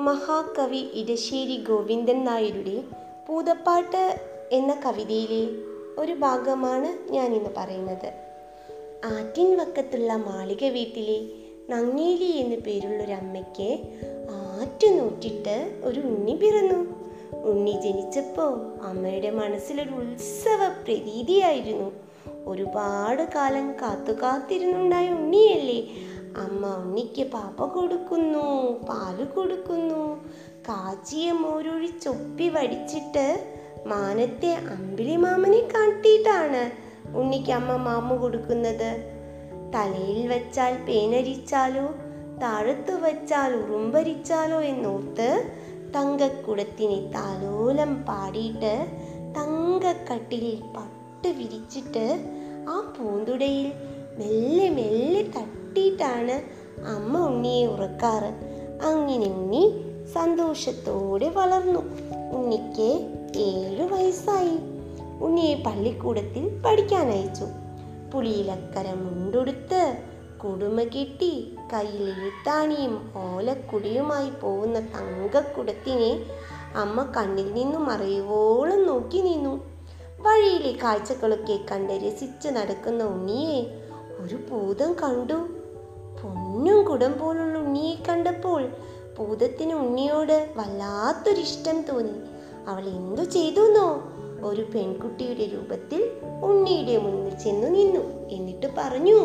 മഹാകവി ഇടശ്ശേരി ഗോവിന്ദൻ നായരുടെ പൂതപ്പാട്ട് എന്ന കവിതയിലെ ഒരു ഭാഗമാണ് ഞാനിന്ന് പറയുന്നത് ആറ്റിൻ വക്കത്തുള്ള മാളിക വീട്ടിലെ നങ്ങേലി എന്നു പേരുള്ളൊരമ്മയ്ക്ക് ആറ്റു നോറ്റിട്ട് ഒരു ഉണ്ണി പിറന്നു ഉണ്ണി ജനിച്ചപ്പോൾ അമ്മയുടെ മനസ്സിലൊരു ഉത്സവ പ്രതീതിയായിരുന്നു ഒരുപാട് കാലം കാത്തു കാത്തിരുന്നുണ്ടായ ഉണ്ണിയല്ലേ അമ്മ ഉണ്ണിക്ക് പാപ്പ കൊടുക്കുന്നു പാല് കൊടുക്കുന്നു കാച്ചിയ മോരൊഴിച്ചൊപ്പി വടിച്ചിട്ട് മാനത്തെ അമ്പിളി മാമനെ കാട്ടിയിട്ടാണ് ഉണ്ണിക്ക് അമ്മ മാമു കൊടുക്കുന്നത് തലയിൽ വച്ചാൽ പേനരിച്ചാലോ താഴത്തു വച്ചാൽ ഉറുമ്പരിച്ചാലോ എന്നോർത്ത് തങ്കക്കുടത്തിനെ താലോലം പാടിയിട്ട് തങ്കക്കട്ടിലിൽ പട്ട് വിരിച്ചിട്ട് ആ പൂന്തുടയിൽ മെല്ലെ മെല്ലെ തട്ടിയിട്ടാണ് അമ്മ ഉണ്ണിയെ ഉറക്കാറ് അങ്ങനെ ഉണ്ണി സന്തോഷത്തോടെ വളർന്നു ഉണ്ണിക്ക് ഏഴു വയസ്സായി ഉണ്ണിയെ പള്ളിക്കൂടത്തിൽ പഠിക്കാൻ അയച്ചു പുളിയിലക്കര മുണ്ടൊടുത്ത് കുടുമ കെട്ടി കയ്യിൽ എഴുത്താണിയും ഓലക്കുടിയുമായി പോകുന്ന തങ്കക്കുടത്തിനെ അമ്മ കണ്ണിൽ നിന്നും മറയുവോളം നോക്കി നിന്നു വഴിയിലെ കാഴ്ചകളൊക്കെ കണ്ട് രസിച്ച് നടക്കുന്ന ഉണ്ണിയെ ഒരു ഭൂതം കണ്ടു പൊന്നും കുടം പോലുള്ള ഉണ്ണിയെ കണ്ടപ്പോൾ ഭൂതത്തിന് ഉണ്ണിയോട് വല്ലാത്തൊരിഷ്ടം തോന്നി അവൾ എന്തു ചെയ്തുന്നോ ഒരു പെൺകുട്ടിയുടെ രൂപത്തിൽ ഉണ്ണിയുടെ മുന്നിൽ ചെന്നു നിന്നു എന്നിട്ട് പറഞ്ഞു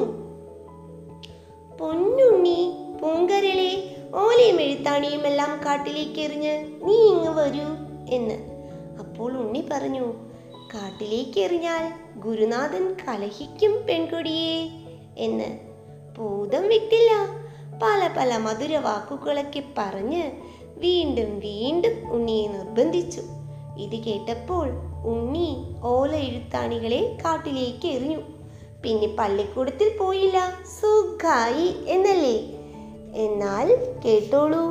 പൊന്നുണ്ണി പൂങ്കരളെ ഓലയും എഴുത്താണിയും എല്ലാം കാട്ടിലേക്ക് എറിഞ്ഞ് നീ ഇങ്ങ് വരൂ എന്ന് അപ്പോൾ ഉണ്ണി പറഞ്ഞു കാട്ടിലേക്ക് എറിഞ്ഞാൽ ഗുരുനാഥൻ കലഹിക്കും പെൺകൊടിയെ എന്ന് ഭൂതം വിട്ടില്ല പല പല മധുര വാക്കുകളൊക്കെ പറഞ്ഞ് വീണ്ടും വീണ്ടും ഉണ്ണിയെ നിർബന്ധിച്ചു ഇത് കേട്ടപ്പോൾ ഉണ്ണി ഓല എഴുത്താണികളെ കാട്ടിലേക്ക് എറിഞ്ഞു പിന്നെ പള്ളിക്കൂടത്തിൽ പോയില്ല സുഖായി എന്നല്ലേ എന്നാൽ കേട്ടോളൂ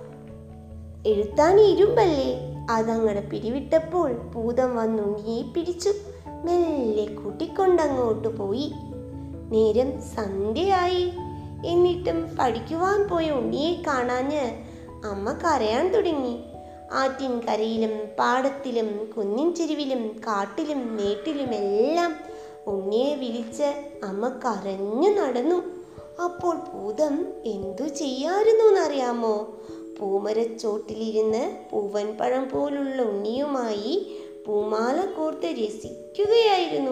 എഴുത്താണി ഇരുമ്പല്ലേ അതങ്ങടെ പിടിവിട്ടപ്പോൾ ഭൂതം വന്നുണ്ണിയെ പിടിച്ചു മെല്ലെ കൂട്ടിക്കൊണ്ടങ്ങോട്ട് പോയി നേരം സന്ധ്യയായി എന്നിട്ടും പഠിക്കുവാൻ പോയ ഉണ്ണിയെ കാണാഞ്ഞ് അമ്മ കരയാൻ തുടങ്ങി ആറ്റിൻ കരയിലും പാടത്തിലും കുന്നിൻ ചെരുവിലും കാട്ടിലും മേട്ടിലുമെല്ലാം ഉണ്ണിയെ വിളിച്ച് അമ്മ കരഞ്ഞു നടന്നു അപ്പോൾ ഭൂതം എന്തു ചെയ്യായിരുന്നു എന്നറിയാമോ പൂമരച്ചോട്ടിലിരുന്ന് പൂവൻ പഴം പോലുള്ള ഉണ്ണിയുമായി പൂമാല കോർത്ത് രസിക്കുകയായിരുന്നു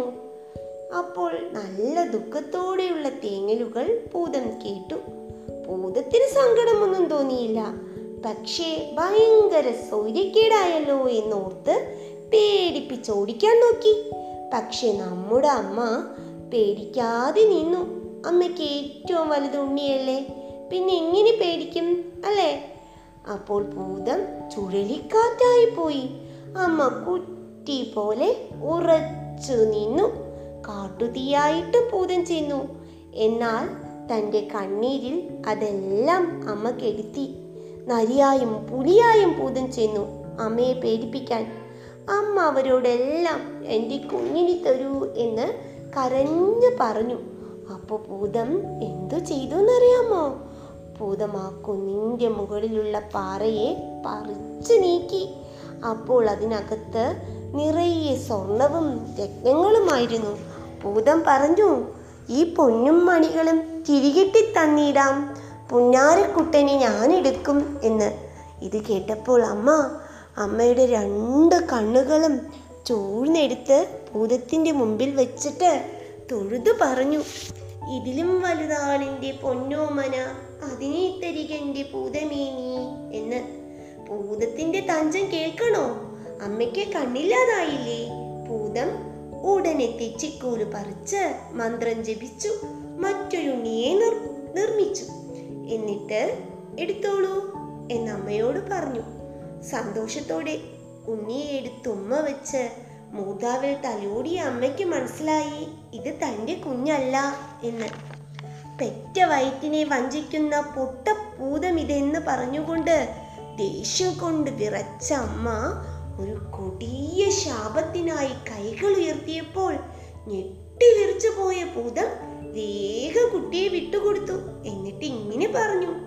അപ്പോൾ നല്ല ദുഃഖത്തോടെയുള്ള തേങ്ങലുകൾ ഭൂതം കേട്ടു ഭൂതത്തിന് സങ്കടമൊന്നും തോന്നിയില്ല പക്ഷേ ഭയങ്കര സൗര്യക്കേടായല്ലോ എന്നോർത്ത് പേടിപ്പിച്ചോടിക്കാൻ നോക്കി പക്ഷെ നമ്മുടെ അമ്മ പേടിക്കാതെ നിന്നു അമ്മയ്ക്ക് ഏറ്റവും വലുത് ഉണ്ണിയല്ലേ പിന്നെ എങ്ങനെ പേടിക്കും അല്ലേ അപ്പോൾ ഭൂതം ചുഴലിക്കാറ്റായി പോയി അമ്മ കുറ്റി പോലെ ഉറച്ചു നിന്നു കാട്ടുതീയായിട്ട് ഭൂതം ചെന്നു എന്നാൽ തൻ്റെ കണ്ണീരിൽ അതെല്ലാം അമ്മ കെടുത്തി നരിയായും പുലിയായും ഭൂതം ചെന്നു അമ്മയെ പേടിപ്പിക്കാൻ അമ്മ അവരോടെല്ലാം എൻ്റെ കുഞ്ഞിനി തരൂ എന്ന് കരഞ്ഞു പറഞ്ഞു അപ്പോൾ ഭൂതം എന്തു ചെയ്തു എന്നറിയാമോ ഭൂതം ആ കുന്നിൻ്റെ മുകളിലുള്ള പാറയെ പറിച്ചു നീക്കി അപ്പോൾ അതിനകത്ത് നിറയെ സ്വർണവും രത്നങ്ങളുമായിരുന്നു ഭൂതം പറഞ്ഞു ഈ പൊന്നും മണികളും തിരികെട്ടി തന്നിടാം പുന്നാരക്കുട്ടനെ ഞാനെടുക്കും എന്ന് ഇത് കേട്ടപ്പോൾ അമ്മ അമ്മയുടെ രണ്ട് കണ്ണുകളും ചൂഴ്ന്നെടുത്ത് ഭൂതത്തിൻ്റെ മുമ്പിൽ വെച്ചിട്ട് തൊഴുതു പറഞ്ഞു ഇതിലും വലുതാണെൻ്റെ പൊന്നോമന അതിനെ തരികൻ്റെ ഭൂതമേ നീ എന്ന് ഭൂതത്തിന്റെ തഞ്ചം കേൾക്കണോ അമ്മയ്ക്ക് കണ്ണില്ലാതായില്ലേ ഭൂതം ഉടനെ തെച്ചിക്കോല് പറിച്ച് മന്ത്രം ജപിച്ചു മറ്റൊരുണ്ണിയെ നിർ നിർമ്മിച്ചു എന്നിട്ട് എടുത്തോളൂ എന്ന് അമ്മയോട് പറഞ്ഞു സന്തോഷത്തോടെ ഉണ്ണിയെ എടുത്ത് ഉമ്മ വെച്ച് മൂതാവിൽ തലോടിയ അമ്മയ്ക്ക് മനസ്സിലായി ഇത് തൻ്റെ കുഞ്ഞല്ല എന്ന് പെറ്റ വയറ്റിനെ വഞ്ചിക്കുന്ന പൊട്ട പൂതം ഇതെന്ന് പറഞ്ഞുകൊണ്ട് ദേഷ്യം കൊണ്ട് വിറച്ച അമ്മ ഒരു കൊടിയ ശാപത്തിനായി കൈകൾ ഉയർത്തിയപ്പോൾ ഞെട്ടിവിറിച്ചു പോയ ഭൂതം വേഗ കുട്ടിയെ വിട്ടുകൊടുത്തു എന്നിട്ട് ഇങ്ങനെ പറഞ്ഞു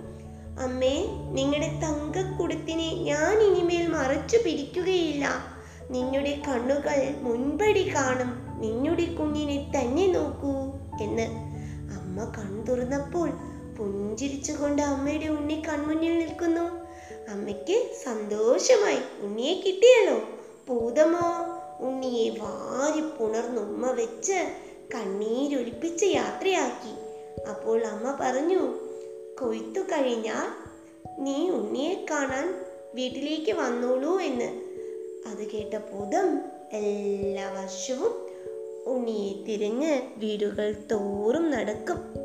അമ്മേ നിങ്ങളുടെ തങ്കക്കുടത്തിനെ ഞാൻ ഇനിമേൽ മറച്ചു പിടിക്കുകയില്ല നിങ്ങളുടെ കണ്ണുകൾ മുൻപടി കാണും നിങ്ങളുടെ കുഞ്ഞിനെ തന്നെ നോക്കൂ എന്ന് അമ്മ കണ്ണു തുറന്നപ്പോൾ പുഞ്ചിരിച്ചുകൊണ്ട് അമ്മയുടെ ഉണ്ണി കൺമുന്നിൽ നിൽക്കുന്നു അമ്മയ്ക്ക് സന്തോഷമായി ഉണ്ണിയെ കിട്ടിയല്ലോ പൂതമോ ഉണ്ണിയെ വാരി പുണർന്നുമ്മ വെച്ച് കണ്ണീരൊലിപ്പിച്ച് യാത്രയാക്കി അപ്പോൾ അമ്മ പറഞ്ഞു കൊയ്ത്തു കഴിഞ്ഞാൽ നീ ഉണ്ണിയെ കാണാൻ വീട്ടിലേക്ക് വന്നോളൂ എന്ന് അത് കേട്ട പൂതം എല്ലാ വർഷവും ഉണ്ണിയെ തിരഞ്ഞ് വീടുകൾ തോറും നടക്കും